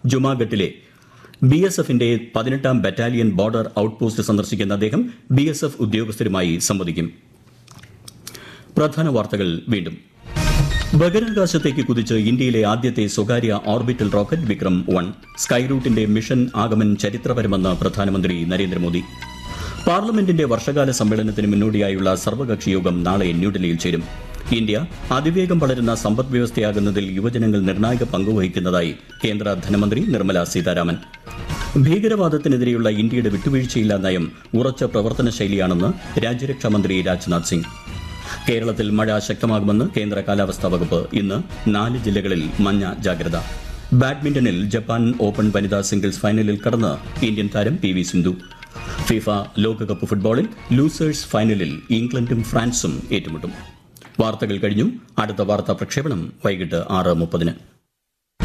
ജുമാഗട്ടിലെ B S എഫിന്റെ പതിനെട്ടാം battalion border outpost സന്ദർശിക്കുന്ന അദ്ദേഹം ബി എസ് എഫ് ഉദ്യോഗസ്ഥരുമായി സംവദിക്കും പ്രധാന വാർത്തകൾ വീണ്ടും ബഹിരാകാശത്തേക്ക് കുതിച്ച് ഇന്ത്യയിലെ ആദ്യത്തെ സ്വകാര്യ ഓർബിറ്റൽ റോക്കറ്റ് വിക്രം വൺ സ്കൈറൂട്ടിന്റെ മിഷൻ ആഗമൻ ചരിത്രപരമെന്ന് പ്രധാനമന്ത്രി നരേന്ദ്രമോദി പാർലമെന്റിന്റെ വർഷകാല സമ്മേളനത്തിന് മുന്നോടിയായുള്ള സർവകക്ഷി യോഗം നാളെ ന്യൂഡൽഹിയിൽ ചേരും ഇന്ത്യ അതിവേഗം വളരുന്ന സമ്പദ് വ്യവസ്ഥയാകുന്നതിൽ യുവജനങ്ങൾ നിർണായക പങ്കുവഹിക്കുന്നതായി കേന്ദ്ര ധനമന്ത്രി നിർമ്മല സീതാരാമൻ ഭീകരവാദത്തിനെതിരെയുള്ള ഇന്ത്യയുടെ വിട്ടുവീഴ്ചയില്ലാ നയം ഉറച്ച പ്രവർത്തന ശൈലിയാണെന്ന് രാജ്യരക്ഷാമന്ത്രി രാജ്നാഥ് സിംഗ് കേരളത്തിൽ മഴ ശക്തമാകുമെന്ന് കേന്ദ്ര കാലാവസ്ഥാ വകുപ്പ് ഇന്ന് നാല് ജില്ലകളിൽ മഞ്ഞ ജാഗ്രത ബാഡ്മിന്റണിൽ ജപ്പാൻ ഓപ്പൺ വനിതാ സിംഗിൾസ് ഫൈനലിൽ കടന്ന് ഇന്ത്യൻ താരം പി വി സിന്ധു ഫിഫ ലോകകപ്പ് ഫുട്ബോളിൽ ലൂസേഴ്സ് ഫൈനലിൽ ഇംഗ്ലണ്ടും ഫ്രാൻസും ഏറ്റുമുട്ടും വാർത്തകൾ കഴിഞ്ഞു അടുത്ത വാർത്താ പ്രക്ഷേപണം വൈകിട്ട് ആറ് മുപ്പതിന്